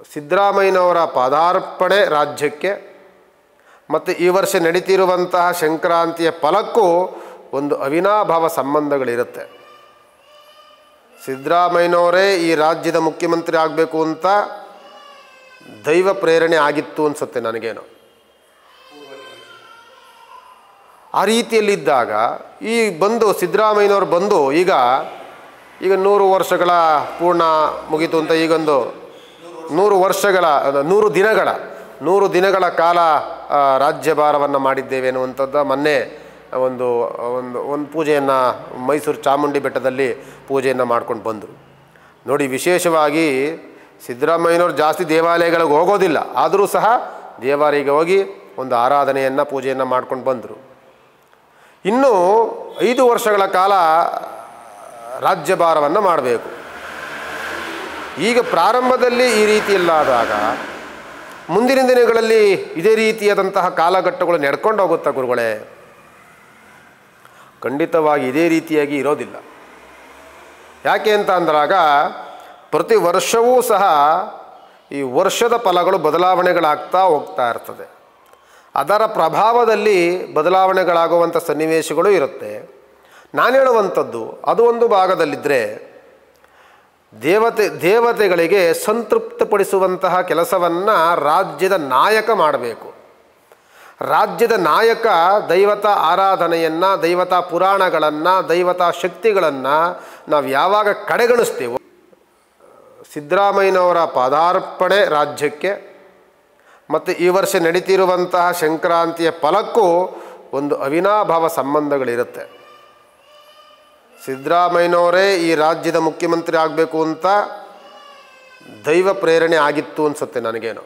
ಸಿದ್ದರಾಮಯ್ಯನವರ ಪಾದಾರ್ಪಣೆ ರಾಜ್ಯಕ್ಕೆ ಮತ್ತು ಈ ವರ್ಷ ನಡೀತಿರುವಂತಹ ಸಂಕ್ರಾಂತಿಯ ಫಲಕ್ಕೂ ಒಂದು ಅವಿನಾಭಾವ ಸಂಬಂಧಗಳಿರುತ್ತೆ ಸಿದ್ದರಾಮಯ್ಯನವರೇ ಈ ರಾಜ್ಯದ ಮುಖ್ಯಮಂತ್ರಿ ಆಗಬೇಕು ಅಂತ ದೈವ ಪ್ರೇರಣೆ ಆಗಿತ್ತು ಅನಿಸುತ್ತೆ ನನಗೇನು ಆ ರೀತಿಯಲ್ಲಿದ್ದಾಗ ಈ ಬಂದು ಸಿದ್ದರಾಮಯ್ಯನವರು ಬಂದು ಈಗ ಈಗ ನೂರು ವರ್ಷಗಳ ಪೂರ್ಣ ಮುಗೀತು ಅಂತ ಈಗೊಂದು ನೂರು ವರ್ಷಗಳ ಅದ, ನೂರು ದಿನಗಳ ನೂರು ದಿನಗಳ ಕಾಲ ಆ, ರಾಜ್ಯಭಾರವನ್ನು ಮಾಡಿದ್ದೇವೆ ಅನ್ನುವಂಥದ್ದು ಮೊನ್ನೆ ಒಂದು ಒಂದು ಒಂದು ಪೂಜೆಯನ್ನು ಮೈಸೂರು ಚಾಮುಂಡಿ ಬೆಟ್ಟದಲ್ಲಿ ಪೂಜೆಯನ್ನು ಮಾಡ್ಕೊಂಡು ಬಂದರು ನೋಡಿ ವಿಶೇಷವಾಗಿ ಸಿದ್ದರಾಮಯ್ಯನವ್ರು ಜಾಸ್ತಿ ದೇವಾಲಯಗಳಿಗೆ ಹೋಗೋದಿಲ್ಲ ಆದರೂ ಸಹ ದೇವಾಲಯಕ್ಕೆ ಹೋಗಿ ಒಂದು ಆರಾಧನೆಯನ್ನು ಪೂಜೆಯನ್ನು ಮಾಡ್ಕೊಂಡು ಬಂದರು ಇನ್ನು ಐದು ವರ್ಷಗಳ ಕಾಲ ರಾಜ್ಯಭಾರವನ್ನು ಮಾಡಬೇಕು ಈಗ ಪ್ರಾರಂಭದಲ್ಲಿ ಈ ರೀತಿಯಲ್ಲಾದಾಗ ಮುಂದಿನ ದಿನಗಳಲ್ಲಿ ಇದೇ ರೀತಿಯಾದಂತಹ ಕಾಲಘಟ್ಟಗಳು ನಡ್ಕೊಂಡು ಹೋಗುತ್ತಾ ಗುರುಗಳೇ ಖಂಡಿತವಾಗಿ ಇದೇ ರೀತಿಯಾಗಿ ಇರೋದಿಲ್ಲ ಯಾಕೆ ಅಂತ ಅಂದಾಗ ಪ್ರತಿ ವರ್ಷವೂ ಸಹ ಈ ವರ್ಷದ ಫಲಗಳು ಬದಲಾವಣೆಗಳಾಗ್ತಾ ಹೋಗ್ತಾ ಇರ್ತದೆ ಅದರ ಪ್ರಭಾವದಲ್ಲಿ ಬದಲಾವಣೆಗಳಾಗುವಂಥ ಸನ್ನಿವೇಶಗಳು ಇರುತ್ತೆ ನಾನು ಹೇಳುವಂಥದ್ದು ಅದು ಒಂದು ಭಾಗದಲ್ಲಿದ್ದರೆ ದೇವತೆ ದೇವತೆಗಳಿಗೆ ಸಂತೃಪ್ತಪಡಿಸುವಂತಹ ಕೆಲಸವನ್ನು ರಾಜ್ಯದ ನಾಯಕ ಮಾಡಬೇಕು ರಾಜ್ಯದ ನಾಯಕ ದೈವತಾ ಆರಾಧನೆಯನ್ನು ದೈವತಾ ಪುರಾಣಗಳನ್ನು ದೈವತಾ ಶಕ್ತಿಗಳನ್ನು ನಾವು ಯಾವಾಗ ಕಡೆಗಣಿಸ್ತೇವೋ ಸಿದ್ದರಾಮಯ್ಯನವರ ಪಾದಾರ್ಪಣೆ ರಾಜ್ಯಕ್ಕೆ ಮತ್ತು ಈ ವರ್ಷ ನಡೀತಿರುವಂತಹ ಸಂಕ್ರಾಂತಿಯ ಫಲಕ್ಕೂ ಒಂದು ಅವಿನಾಭಾವ ಸಂಬಂಧಗಳಿರುತ್ತೆ ಸಿದ್ದರಾಮಯ್ಯನವರೇ ಈ ರಾಜ್ಯದ ಮುಖ್ಯಮಂತ್ರಿ ಆಗಬೇಕು ಅಂತ ದೈವ ಪ್ರೇರಣೆ ಆಗಿತ್ತು ಅನಿಸುತ್ತೆ ನನಗೇನು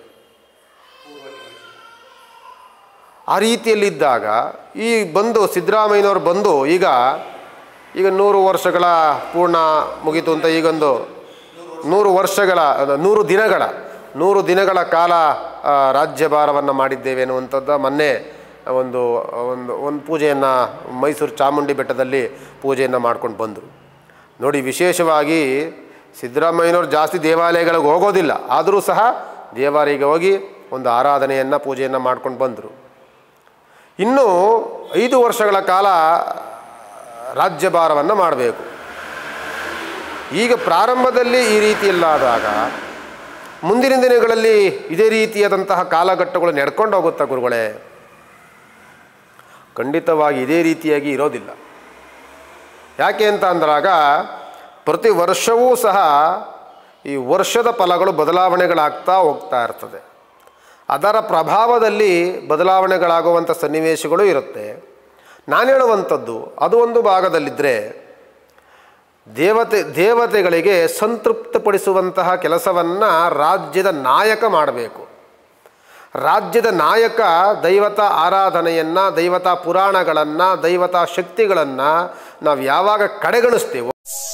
ಆ ರೀತಿಯಲ್ಲಿದ್ದಾಗ ಈ ಬಂದು ಸಿದ್ದರಾಮಯ್ಯನವರು ಬಂದು ಈಗ ಈಗ ನೂರು ವರ್ಷಗಳ ಪೂರ್ಣ ಮುಗೀತು ಅಂತ ಈಗೊಂದು ನೂರು ವರ್ಷಗಳ ಅದ, ನೂರು ದಿನಗಳ ನೂರು ದಿನಗಳ ಕಾಲ ಆ, ರಾಜ್ಯಭಾರವನ್ನು ಮಾಡಿದ್ದೇವೆ ಅನ್ನುವಂಥದ್ದು ಮೊನ್ನೆ ಒಂದು ಒಂದು ಒಂದು ಪೂಜೆಯನ್ನು ಮೈಸೂರು ಚಾಮುಂಡಿ ಬೆಟ್ಟದಲ್ಲಿ ಪೂಜೆಯನ್ನು ಮಾಡ್ಕೊಂಡು ಬಂದರು ನೋಡಿ ವಿಶೇಷವಾಗಿ ಸಿದ್ದರಾಮಯ್ಯನವ್ರು ಜಾಸ್ತಿ ದೇವಾಲಯಗಳಿಗೆ ಹೋಗೋದಿಲ್ಲ ಆದರೂ ಸಹ ದೇವಾಲಯಕ್ಕೆ ಹೋಗಿ ಒಂದು ಆರಾಧನೆಯನ್ನು ಪೂಜೆಯನ್ನು ಮಾಡ್ಕೊಂಡು ಬಂದರು ಇನ್ನು ಐದು ವರ್ಷಗಳ ಕಾಲ ರಾಜ್ಯಭಾರವನ್ನು ಮಾಡಬೇಕು ಈಗ ಪ್ರಾರಂಭದಲ್ಲಿ ಈ ರೀತಿಯಲ್ಲಾದಾಗ ಮುಂದಿನ ದಿನಗಳಲ್ಲಿ ಇದೇ ರೀತಿಯಾದಂತಹ ಕಾಲಘಟ್ಟಗಳು ನಡ್ಕೊಂಡು ಹೋಗುತ್ತಾ ಗುರುಗಳೇ ಖಂಡಿತವಾಗಿ ಇದೇ ರೀತಿಯಾಗಿ ಇರೋದಿಲ್ಲ ಯಾಕೆ ಅಂತ ಅಂದಾಗ ಪ್ರತಿ ವರ್ಷವೂ ಸಹ ಈ ವರ್ಷದ ಫಲಗಳು ಬದಲಾವಣೆಗಳಾಗ್ತಾ ಹೋಗ್ತಾ ಇರ್ತದೆ ಅದರ ಪ್ರಭಾವದಲ್ಲಿ ಬದಲಾವಣೆಗಳಾಗುವಂಥ ಸನ್ನಿವೇಶಗಳು ಇರುತ್ತೆ ನಾನು ಹೇಳುವಂಥದ್ದು ಅದು ಒಂದು ಭಾಗದಲ್ಲಿದ್ದರೆ ದೇವತೆ ದೇವತೆಗಳಿಗೆ ಸಂತೃಪ್ತಪಡಿಸುವಂತಹ ಕೆಲಸವನ್ನು ರಾಜ್ಯದ ನಾಯಕ ಮಾಡಬೇಕು ರಾಜ್ಯದ ನಾಯಕ ದೈವತಾ ಆರಾಧನೆಯನ್ನು ದೈವತಾ ಪುರಾಣಗಳನ್ನು ದೈವತಾ ಶಕ್ತಿಗಳನ್ನು ನಾವು ಯಾವಾಗ ಕಡೆಗಣಿಸ್ತೇವೋ